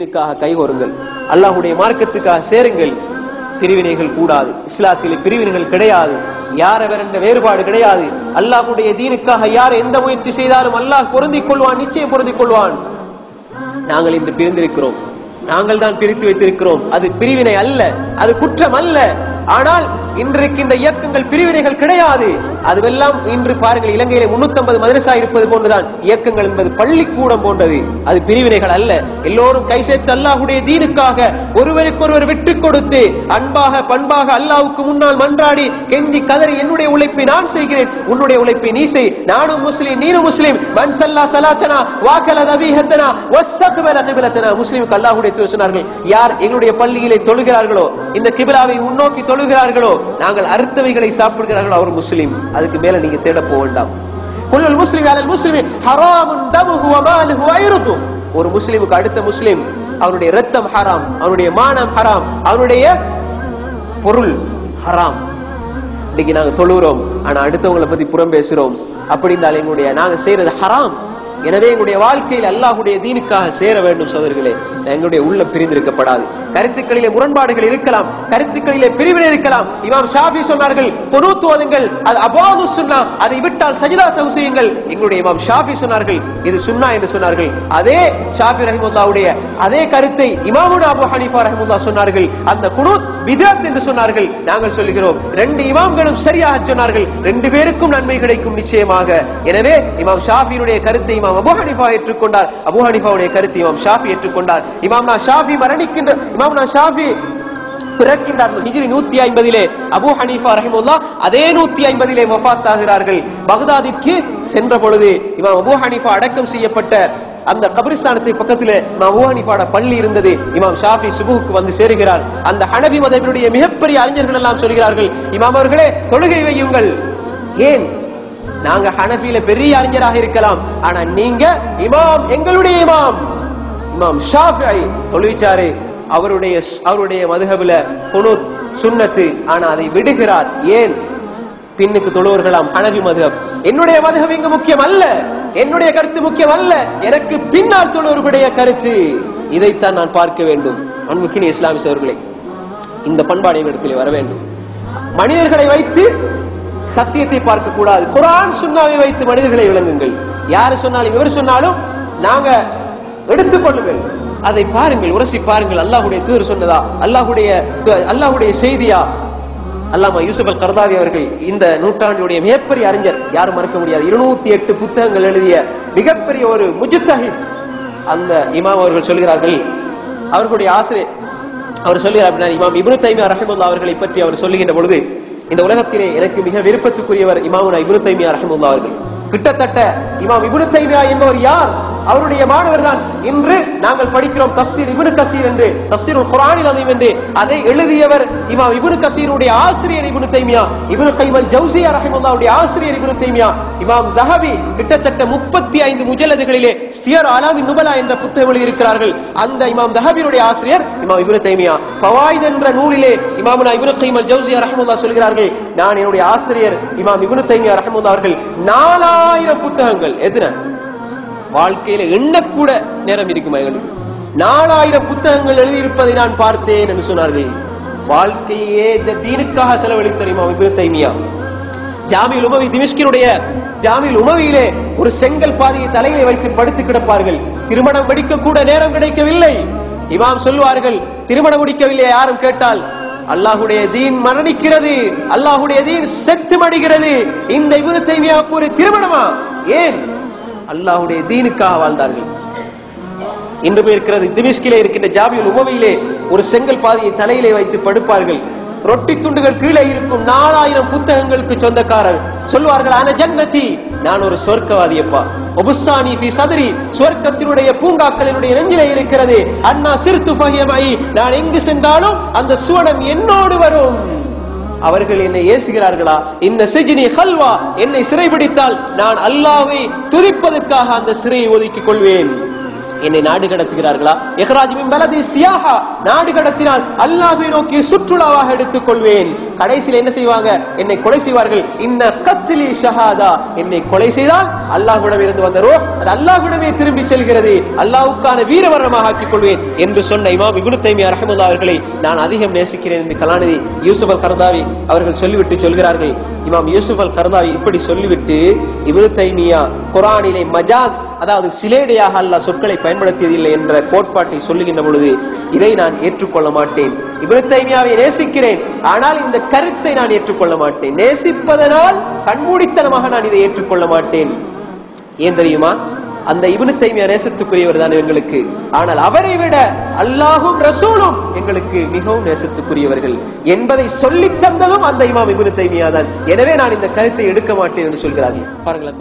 தீனுக்காக கைகோருங்கள் அல்லாஹ்வுடைய மார்க்கத்துக்காக சேருங்கள் பிரிவினைகள் கூடாது இஸ்லாத்திலே பிரிவினைகள் கிடையாது யாரவர் என்ற வேறுபாடு கிடையாது அல்லாஹ்வுடைய தீனுக்காக யார் எந்த முயற்சி செய்தாலும் அல்லாஹ் பொருந்திக் கொள்வான் நிச்சயம் பொருந்திக் கொள்வான் நாங்கள் இன்று பிரிந்திருக்கிறோம் நாங்கள் தான் பிரித்து வைத்திருக்கிறோம் அது பிரிவினை அல்ல அது குற்றம் அல்ல ஆனால் இன்றைக்கின்ற இயக்கங்கள் பிரிவினைகள் கிடையாது அதுவெல்லாம் இன்று பாருங்கள் இலங்கையிலே 350 மதரசா இருப்பது போன்றுதான் இயக்கங்கள் என்பது பள்ளிக்கூடம் போன்றது அது பிரிவினைகள் அல்ல எல்லோரும் கை சேர்த்து அல்லாஹ்வுடைய தீனுக்காக ஒருவருக்கொருவர் விட்டுக் கொடுத்து அன்பாக பண்பாக அல்லாஹ்வுக்கு முன்னால் மன்றாடி கெஞ்சி கதறி என்னுடைய உழைப்பை நான் செய்கிறேன் உன்னுடைய உழைப்பை நீ செய் நானும் முஸ்லிம் நீனும் முஸ்லிம் மன் சல்லா சலாத்தனா வாக்கல தபீஹத்தனா வஸ்ஸக்பல கிபிலத்தனா முஸ்லிமுக்கு அல்லாஹ்வுடைய தூதர் சொன்னார்கள் யார் எங்களுடைய பள்ளியிலே தொழுகிறார்களோ இந்த கிபிலாவை முன்னோக்கி தொழுகிறார்களோ நாங்கள் அறுத்தவைகளை சாப்பிடுகிறார்களோ அவர் முஸ்லிம் அதுக்கு மேல நீங்க தேட போக வேண்டாம் குல்லுல் முஸ்லிம் அலல் முஸ்லிமி ஹராமுன் தமுஹு வ மாலுஹு வ இர்துஹு. ஒரு முஸ்லிமுக்கு அடுத்த முஸ்லிம் அவனுடைய ரத்தம் ஹராம் அவனுடைய மானம் ஹராம் அவனுடைய பொருள் ஹராம் இன்னைக்கு நாங்க தொழுகிறோம் ஆனா அடுத்தவங்களை பத்தி புறம் பேசுறோம் அப்படி இருந்தால் எங்களுடைய நாங்க செய்யறது ஹராம் எனவே எங்களுடைய வாழ்க்கையில் அல்லாஹ்வுடைய தீனுக்காக சேர வேண்டும் சோதர்களே எங்களுடைய உள்ளம் பிரிந்திருக்கப்படாது கருத்துக்களிலே முரண்பாடுகள் இருக்கலாம் கருத்துக்களிலே பிரிவினை இருக்கலாம் இமாம் ஷாஃபி சொன்னார்கள் பொருத்துவதுங்கள் அது அபாது சுன்னா அதை விட்டால் சஜிதா செய்யுங்கள் எங்களுடைய இமாம் ஷாஃபி சொன்னார்கள் இது சுன்னா என்று சொன்னார்கள் அதே ஷாஃபி ரஹிமுல்லாவுடைய அதே கருத்தை இமாமுன் அபு ஹனீஃபா ரஹிமுல்லா சொன்னார்கள் அந்த குனு பிதத் என்று சொன்னார்கள் நாங்கள் சொல்லுகிறோம் ரெண்டு இமாம்களும் சரியாக சொன்னார்கள் ரெண்டு பேருக்கும் நன்மை கிடைக்கும் நிச்சயமாக எனவே இமாம் ஷாஃபியினுடைய கருத்தை இமாம் அபு ஹனிஃபா ஏற்றுக்கொண்டார் அபு ஹனிஃபாவுடைய கருத்தை இமாம் ஷாஃபி ஏற்றுக்கொண்டார் இமாம்னா ஷாஃபி மரணிக்கின்ற இமாம்னா ஷாஃபி பிறக்கின்றார் ஹிஜ்ரி நூத்தி ஐம்பதிலே அபு ஹனீஃபா ரஹிமுல்லா அதே நூத்தி ஐம்பதிலே வஃபாத் ஆகிறார்கள் பகதாதிற்கு சென்ற பொழுது இமாம் அபு ஹனீஃபா அடக்கம் செய்யப்பட்ட அந்த கபிரிஸ்தானத்தை பக்கத்திலே இமாம் அபு ஹனீஃபாட பள்ளி இருந்தது இமாம் ஷாஃபி சுபுக்கு வந்து சேருகிறார் அந்த ஹனபி மதவினுடைய மிகப்பெரிய அறிஞர்கள் எல்லாம் சொல்கிறார்கள் இமாம் அவர்களே தொழுகை வையுங்கள் ஏன் நாங்க ஹனபியில பெரிய அறிஞராக இருக்கலாம் ஆனா நீங்க இமாம் எங்களுடைய இமாம் இமாம் ஷாஃபி தொழுவிச்சாரு அவருடைய அவருடைய மதுஹபில குனூத் சுன்னத்து ஆனா அதை விடுகிறார் ஏன் பின்னுக்கு தொழுவர்களாம் ஹனபி மதுஹப் என்னுடைய மதுஹப் இங்கு முக்கியம் அல்ல என்னுடைய கருத்து முக்கியம் அல்ல எனக்கு பின்னால் தொழுவர்களுடைய கருத்து இதைத்தான் நான் பார்க்க வேண்டும் அன்புக்கினி இஸ்லாமிய சோர்களே இந்த பண்பாடு இடத்திலே வர வேண்டும் மனிதர்களை வைத்து சத்தியத்தை பார்க்க கூடாது குரான் சுன்னாவை வைத்து மனிதர்களை விளங்குங்கள் யாரு சொன்னாலும் இவர் சொன்னாலும் நாங்க எடுத்துக்கொள்ளுங்கள் அதை பாருங்கள் உரசி பாருங்கள் அல்லாஹ்வுடைய தூர் சொன்னதா அல்லாஹ்வுடைய அல்லாஹ்வுடைய செய்தியா அல்லாமா யூசுப் அல் கர்தாவி அவர்கள் இந்த நூற்றாண்டுடைய மிகப்பெரிய அறிஞர் யாரும் மறக்க முடியாது இருநூத்தி எட்டு புத்தகங்கள் எழுதிய மிகப்பெரிய ஒரு முஜித்தஹித் அந்த இமாம் அவர்கள் சொல்கிறார்கள் அவர்களுடைய ஆசிரியர் அவர் சொல்கிறார் அப்படின்னா இமாம் இப்னு தைமியா ரஹிமுல்லா அவர்களை பற்றி அவர் சொல்லுகின்ற பொழுது இந்த உலகத்திலே எனக்கு மிக விருப்பத்துக்குரியவர் இமாமுனா இப்னு தைமியா ரஹிமுல்லா அவர்கள் கிட்டத்தட்ட இமாம் இப்னு தைமியா என்பவர் யார் அவருடைய மாணவர் தான் இன்று நாங்கள் படிக்கிறோம் தப்சீர் இப்னு கசீர் என்று தப்சீர் குர்ஆனில் அதையும் என்று அதை எழுதியவர் இமாம் இப்னு கசீருடைய ஆசிரியர் இப்னு தைமியா இப்னு கைமல் ஜௌசியா ரஹிமுல்லாவுடைய ஆசிரியர் இப்னு தைமியா இமாம் தஹபி கிட்டத்தட்ட முப்பத்தி ஐந்து முஜல்லதுகளிலே சியர் அலாமி நுபலா என்ற புத்தகம் எழுதியிருக்கிறார்கள் அந்த இமாம் தஹபினுடைய ஆசிரியர் இமாம் இப்னு தைமியா ஃபவாயித் என்ற நூலிலே இமாமுனா இப்னு கைமல் ஜௌசியா ரஹிமுல்லா சொல்கிறார்கள் நான் என்னுடைய ஆசிரியர் இமாம் இப்னு தைமியா ரஹிமுல்லா அவர்கள் நாலாயிரம் புத்தகங்கள் எத்தனை வாழ்க்கையில எண்ணக்கூட நேரம் இருக்குமா எங்களுக்கு நாலாயிரம் புத்தகங்கள் எழுதியிருப்பதை நான் பார்த்தேன் என்று சொன்னார்கள் வாழ்க்கையே இந்த தீனுக்காக செலவழித்த இமாம் இப்னு தைமியா ஜாமில் உமவி திமிஷ்கினுடைய ஜாமில் உமவியிலே ஒரு செங்கல் பாதையை தலையிலே வைத்து படுத்து கிடப்பார்கள் திருமணம் முடிக்க கூட நேரம் கிடைக்கவில்லை இமாம் சொல்லுவார்கள் திருமணம் முடிக்கவில்லை யாரும் கேட்டால் அல்லாஹுடைய தீன் மரணிக்கிறது அல்லாஹுடைய தீன் செத்து மடிகிறது இந்த இப்னு தைமியாவுக்கு ஒரு திருமணமா ஏன் அல்லாஹுடைய தீனுக்காக வாழ்ந்தார்கள் இன்று போய் இருக்கிறது திமிஷ்கிலே இருக்கின்ற ஜாபியுல் உமவியிலே ஒரு செங்கல் பாதையை தலையிலே வைத்து படுப்பார்கள் ரொட்டி துண்டுகள் கீழே இருக்கும் நாலாயிரம் புத்தகங்களுக்கு சொந்தக்காரர் சொல்வார்கள் ஆன ஜன்னதி நான் ஒரு சொர்க்கவாதியப்பா ஒபுஸ்தானி ஃபி சதுரி சொர்க்கத்தினுடைய பூங்காக்களினுடைய நெஞ்சிலே இருக்கிறது அண்ணா சிறுத்து ஃபஹியமாயி நான் எங்கு சென்றாலும் அந்த சுவனம் என்னோடு வரும் அவர்கள் என்னை ஏசுகிறார்களா இந்த சிஜினி ஹல்வா என்னை சிறைபிடித்தால் நான் அல்லாவை துதிப்பதற்காக அந்த சிறையை ஒதுக்கிக் கொள்வேன் என்னை நாடு கடத்துகிறார்களா இஹ்ராஜ் மின் பலதி சியாஹா நாடு கடத்தினால் அல்லாஹ்வை நோக்கி சுற்றுலாவாக எடுத்துக் கொள்வேன் கடைசியில் என்ன செய்வாங்க என்னை கொலை செய்வார்கள் இன்ன கத்திலி ஷஹாதா என்னை கொலை செய்தால் அல்லாஹ்விடம் இருந்து வந்த ரூஹ் அது அல்லாஹ்விடமே திரும்பி செல்கிறது அல்லாஹ்வுக்கான வீரவரமாக ஆக்கிக் கொள்வேன் என்று சொன்ன இமாம் இப்னு தைமியா ரஹ்மத்துல்லாஹி அவர்களை நான் அதிகம் நேசிக்கிறேன் என்று கலாநிதி யூசுப் அல் கர்தாவி அவர்கள் சொல்லிவிட்டு சொல்கிறார்கள் இமாம் யூசுப் அல் கர்தாவி இப்படி சொல்லிவிட்டு இப்னு தைமியா குர்ஆனிலே மஜாஸ் அதாவது சிலேடையாக அல்லாஹ் சொற்களை பயன்படுத்தியதில்லை என்ற கோட்பாட்டை சொல்லுகின்ற பொழுது இதை நான் ஏற்றுக்கொள்ள மாட்டேன் இப்னு தைமியாவை நேசிக்கிறேன் ஆனால் இந்த கருத்தை நான் ஏற்றுக்கொள்ள மாட்டேன் நேசிப்பதனால் கண்மூடித்தனமாக நான் இதை ஏற்றுக்கொள்ள மாட்டேன் ஏன் தெரியுமா அந்த இப்னு தைமியா நேசத்துக்குரியவர் தான் எங்களுக்கு ஆனால் அவரை விட அல்லாஹும் ரசூலும் எங்களுக்கு மிகவும் நேசத்துக்குரியவர்கள் என்பதை சொல்லித் தந்ததும் அந்த இமாம் இப்னு தைமியா தான் எனவே நான் இந்த கருத்தை எடுக்க மாட்டேன் என்று சொல்கிறார்கள் பாருங்களேன்